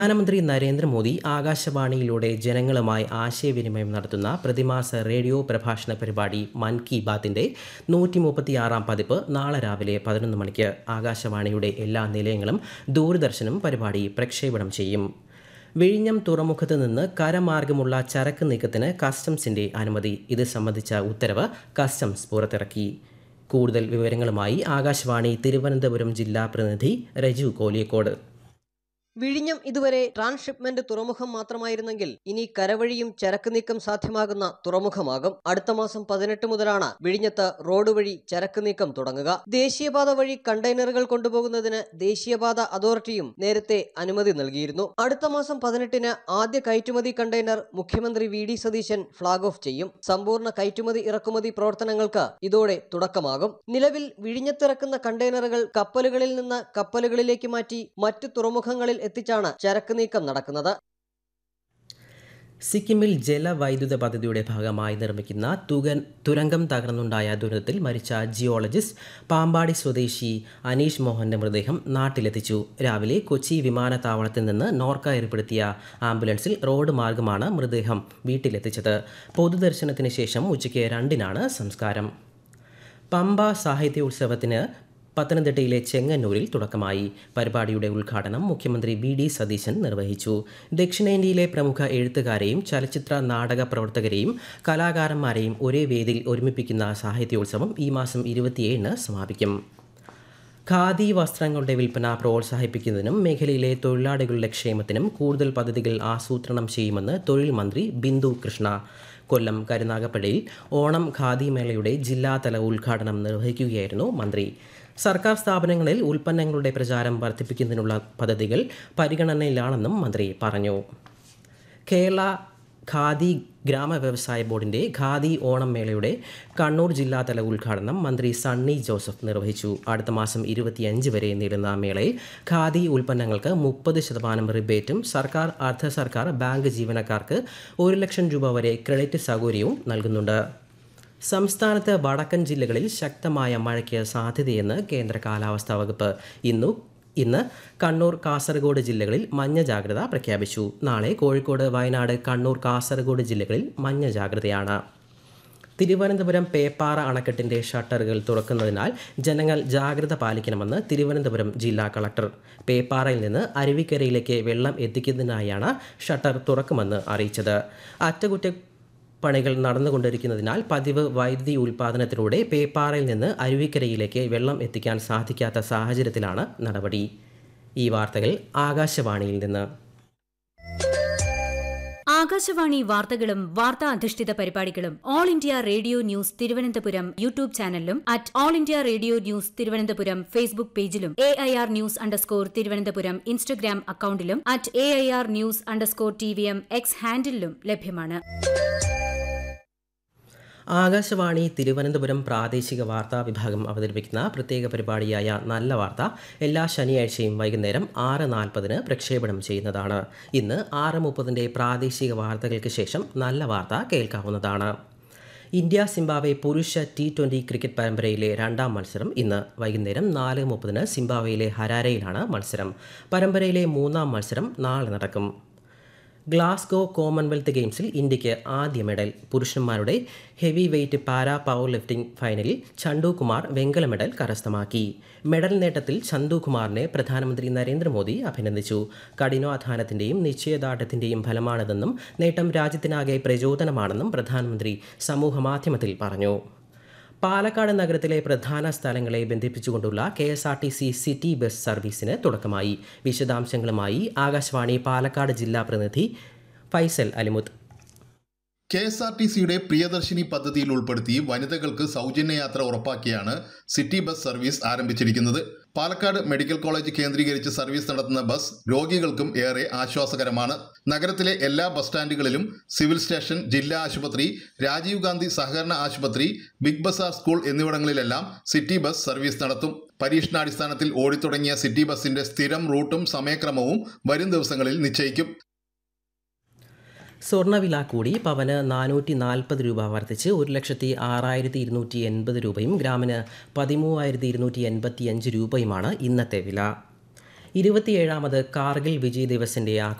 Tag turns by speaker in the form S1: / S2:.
S1: പ്രധാനമന്ത്രി നരേന്ദ്രമോദി ആകാശവാണിയിലൂടെ ജനങ്ങളുമായി ആശയവിനിമയം നടത്തുന്ന പ്രതിമാസ റേഡിയോ പ്രഭാഷണ പരിപാടി മൻ കി ബാത്തിന്റെ നൂറ്റി മുപ്പത്തിയാറാം പതിപ്പ് നാളെ രാവിലെ പതിനൊന്ന് മണിക്ക് ആകാശവാണിയുടെ എല്ലാ നിലയങ്ങളും ദൂരദർശനും പരിപാടി പ്രക്ഷേപണം ചെയ്യും വിഴിഞ്ഞം തുറമുഖത്ത് നിന്ന് കരമാർഗമുള്ള ചരക്ക് നീക്കത്തിന് കസ്റ്റംസിന്റെ അനുമതി ഇത് സംബന്ധിച്ച ഉത്തരവ് കസ്റ്റംസ് പുറത്തിറക്കി കൂടുതൽ വിവരങ്ങളുമായി ആകാശവാണി തിരുവനന്തപുരം ജില്ലാ പ്രതിനിധി രജു കോലിയക്കോട്
S2: വിഴിഞ്ഞം ഇതുവരെ ട്രാൻസ്ഷിപ്മെന്റ് തുറമുഖം മാത്രമായിരുന്നെങ്കിൽ ഇനി കരവഴിയും ചരക്ക് നീക്കം സാധ്യമാകുന്ന തുറമുഖമാകും അടുത്ത മാസം പതിനെട്ട് മുതലാണ് വിഴിഞ്ഞത്ത് റോഡ് വഴി ചരക്ക് നീക്കം തുടങ്ങുക ദേശീയപാത വഴി കണ്ടെയ്നറുകൾ കൊണ്ടുപോകുന്നതിന് ദേശീയപാത അതോറിറ്റിയും നേരത്തെ അനുമതി നൽകിയിരുന്നു അടുത്ത മാസം പതിനെട്ടിന് ആദ്യ കയറ്റുമതി കണ്ടെയ്നർ മുഖ്യമന്ത്രി V D Satheesan flag off ചെയ്യും സമ്പൂർണ്ണ കയറ്റുമതി ഇറക്കുമതി പ്രവർത്തനങ്ങൾക്ക് ഇതോടെ തുടക്കമാകും നിലവിൽ വിഴിഞ്ഞത്തിറക്കുന്ന കണ്ടെയ്നറുകൾ കപ്പലുകളിൽ നിന്ന് കപ്പലുകളിലേക്ക് മാറ്റി മറ്റു തുറമുഖങ്ങളിൽ എത്തിച്ചാണ് ചരക്ക് നീക്കം നടക്കുന്നത്
S1: സിക്കിമിൽ ജലവൈദ്യുത പദ്ധതിയുടെ ഭാഗമായി നിർമ്മിക്കുന്ന തുകൻ തുരങ്കം തകർന്നുണ്ടായ ദുരന്തത്തിൽ മരിച്ച ജിയോളജിസ്റ്റ് പാമ്പാടി സ്വദേശി അനീഷ് മോഹന്റെ മൃതദേഹം നാട്ടിലെത്തിച്ചു രാവിലെ കൊച്ചി വിമാനത്താവളത്തിൽ നിന്ന് നോർക്ക ഏർപ്പെടുത്തിയ ആംബുലൻസിൽ റോഡ് മാർഗമാണ് മൃതദേഹം വീട്ടിലെത്തിച്ചത് പൊതുദർശനത്തിന് ശേഷം ഉച്ചയ്ക്ക് രണ്ടിനാണ് സംസ്കാരം പമ്പ സാഹിത്യോത്സവത്തിന് പത്തനംതിട്ടയിലെ ചെങ്ങന്നൂരിൽ തുടക്കമായി പരിപാടിയുടെ ഉദ്ഘാടനം മുഖ്യമന്ത്രി വി ഡി സതീശൻ നിർവഹിച്ചു ദക്ഷിണേന്ത്യയിലെ പ്രമുഖ എഴുത്തുകാരെയും ചലച്ചിത്ര നാടക പ്രവർത്തകരെയും കലാകാരന്മാരെയും ഒരേ വേദിയിൽ ഒരുമിപ്പിക്കുന്ന സാഹിത്യോത്സവം ഈ മാസം ഇരുപത്തിയേഴിന് സമാപിക്കും ഖാദി വസ്ത്രങ്ങളുടെ വിൽപ്പന പ്രോത്സാഹിപ്പിക്കുന്നതിനും മേഖലയിലെ തൊഴിലാളികളുടെ ക്ഷേമത്തിനും കൂടുതൽ പദ്ധതികൾ ആസൂത്രണം ചെയ്യുമെന്ന് തൊഴിൽ മന്ത്രി ബിന്ദു കൃഷ്ണ കൊല്ലം കരുനാഗപ്പള്ളിയിൽ ഓണം ഖാദി മേളയുടെ ജില്ലാതല ഉദ്ഘാടനം നിർവഹിക്കുകയായിരുന്നു മന്ത്രി സർക്കാർ സ്ഥാപനങ്ങളിൽ ഉൽപ്പന്നങ്ങളുടെ പ്രചാരം വർദ്ധിപ്പിക്കുന്നതിനുള്ള പദ്ധതികൾ പരിഗണനയിലാണെന്നും മന്ത്രി പറഞ്ഞു കേരള ഖാദി ഗ്രാമ വ്യവസായ ബോർഡിന്റെ ഖാദി ഓണം മേളയുടെ കണ്ണൂർ ജില്ലാതല ഉദ്ഘാടനം മന്ത്രി സണ്ണി ജോസഫ് നിർവഹിച്ചു അടുത്ത മാസം ഇരുപത്തിയഞ്ച് വരെ നീളുന്ന മേളയിൽ ഖാദി ഉൽപ്പന്നങ്ങൾക്ക് മുപ്പത് ശതമാനം റിബേറ്റും സർക്കാർ അർദ്ധ സർക്കാർ ബാങ്ക് ജീവനക്കാർക്ക് ഒരു ലക്ഷം രൂപ വരെ ക്രെഡിറ്റ് സൗകര്യവും നൽകുന്നുണ്ട് സംസ്ഥാനത്ത് വടക്കൻ ജില്ലകളിൽ ശക്തമായ മഴയ്ക്ക് സാധ്യതയെന്ന് കേന്ദ്ര കാലാവസ്ഥാ വകുപ്പ് ഇന്നു ഇന്ന് കണ്ണൂർ കാസർഗോഡ് ജില്ലകളിൽ മഞ്ഞ ജാഗ്രത പ്രഖ്യാപിച്ചു നാളെ കോഴിക്കോട് വയനാട് കണ്ണൂർ കാസർഗോഡ് ജില്ലകളിൽ മഞ്ഞ ജാഗ്രതയാണ് തിരുവനന്തപുരം പേപ്പാറ അണക്കെട്ടിന്റെ ഷട്ടറുകൾ തുറക്കുന്നതിനാൽ ജനങ്ങൾ ജാഗ്രത പാലിക്കണമെന്ന് തിരുവനന്തപുരം ജില്ലാ കളക്ടർ പേപ്പാറയിൽ നിന്ന് അരുവിക്കരയിലേക്ക് വെള്ളം എത്തിക്കുന്നതിനായാണ് ഷട്ടർ തുറക്കുമെന്ന് അറിയിച്ചത് അറ്റകുറ്റ പണികൾ നടന്നുകൊണ്ടിരിക്കുന്നതിനാൽ പതിവ് വൈദ്യുതി ഉൽപ്പാദനത്തിലൂടെ പേപ്പാറയിൽ നിന്ന് അരുവിക്കരയിലേക്ക് വെള്ളം എത്തിക്കാൻ സാധിക്കാത്ത സാഹചര്യത്തിലാണ് നടപടി ഈ വാർത്തകൾ ആകാശവാണിയിൽ നിന്ന്
S3: ആകാശവാണി വാർത്തകളും വാർത്താ അധിഷ്ഠിത പരിപാടികളും All India Radio news Thiruvananthapuram YouTube ചാനലിലും at All India Radio news Thiruvananthapuram Facebook പേജിലും A I R news underscore Thiruvananthapuram Instagram അക്കൌണ്ടിലും at A I R news underscore T V M X ഹാൻഡിലും ലഭ്യമാണ്
S1: ആകാശവാണി തിരുവനന്തപുരം പ്രാദേശിക വാർത്താ വിഭാഗം അവതരിപ്പിക്കുന്ന പ്രത്യേക പരിപാടിയായ നല്ല വാർത്ത എല്ലാ ശനിയാഴ്ചയും വൈകുന്നേരം ആറ് നാൽപ്പതിന് പ്രക്ഷേപണം ചെയ്യുന്നതാണ് ഇന്ന് ആറ് മുപ്പതിൻ്റെ പ്രാദേശിക വാർത്തകൾക്ക് ശേഷം നല്ല വാർത്ത കേൾക്കാവുന്നതാണ് ഇന്ത്യ സിംബാബ്വെ പുരുഷ ടി ട്വൻ്റി ക്രിക്കറ്റ് പരമ്പരയിലെ രണ്ടാം മത്സരം ഇന്ന് വൈകുന്നേരം നാല് മുപ്പതിന് സിംബാബ്വെയിലെ ഹരാരയിലാണ് മത്സരം പരമ്പരയിലെ മൂന്നാം മത്സരം നാളെ നടക്കും ഗ്ലാസ്ഗോ കോമൺവെൽത്ത് ഗെയിംസിൽ ഇന്ത്യക്ക് ആദ്യ മെഡൽ പുരുഷന്മാരുടെ heavyweight para powerlifting ഫൈനലിൽ ചന്തു കുമാർ വെങ്കല മെഡൽ കരസ്ഥമാക്കി മെഡൽ നേട്ടത്തിൽ ചന്തു കുമാറിനെ പ്രധാനമന്ത്രി നരേന്ദ്രമോദി അഭിനന്ദിച്ചു കഠിനാധ്വാനത്തിൻ്റെയും നിശ്ചയദാർഢ്യത്തിൻ്റെയും ഫലമാണിതെന്നും നേട്ടം രാജ്യത്തിനാകെ പ്രചോദനമാണെന്നും പ്രധാനമന്ത്രി സമൂഹമാധ്യമത്തിൽ പറഞ്ഞു പാലക്കാട് നഗരത്തിലെ പ്രധാന സ്ഥലങ്ങളെ ബന്ധിപ്പിച്ചുകൊണ്ടുള്ള K S R T C city bus സർവീസിന് തുടക്കമായി വിശദാംശങ്ങളുമായി ആകാശവാണി പാലക്കാട് ജില്ലാ പ്രതിനിധി Faisal Alimuth
S4: K S R T സിയുടെ പ്രിയദർശിനി പദ്ധതിയിൽ ഉൾപ്പെടുത്തി വനിതകൾക്ക് സൗജന്യ യാത്ര ഉറപ്പാക്കിയാണ് സിറ്റി ബസ് സർവീസ് ആരംഭിച്ചിരിക്കുന്നത് പാലക്കാട് മെഡിക്കൽ കോളേജ് കേന്ദ്രീകരിച്ച് സർവീസ് നടത്തുന്ന ബസ് രോഗികൾക്കും ഏറെ ആശ്വാസകരമാണ് നഗരത്തിലെ എല്ലാ ബസ് സ്റ്റാൻഡുകളിലും സിവിൽ സ്റ്റേഷൻ ജില്ലാ ആശുപത്രി രാജീവ് ഗാന്ധി സഹകരണ ആശുപത്രി ബിഗ് ബസാർ സ്കൂൾ എന്നിവിടങ്ങളിലെല്ലാം സിറ്റി ബസ് സർവീസ് നടത്തും പരീക്ഷണാടിസ്ഥാനത്തിൽ ഓടിത്തുടങ്ങിയ സിറ്റി ബസിന്റെ സ്ഥിരം റൂട്ടും സമയക്രമവും വരും ദിവസങ്ങളിൽ നിശ്ചയിക്കും
S1: സ്വർണ്ണവില കൂടി പവന് നാനൂറ്റി നാൽപ്പത് രൂപ വർദ്ധിച്ച് ഒരു ലക്ഷത്തി ആറായിരത്തി ഇരുന്നൂറ്റി എൺപത് രൂപയും ഗ്രാമിന് പതിമൂവായിരത്തി ഇരുന്നൂറ്റി എൺപത്തി അഞ്ച് രൂപയുമാണ് ഇന്നത്തെ വില ഇരുപത്തിയേഴാമത് കാർഗിൽ വിജയ് ദിവസിന്റെ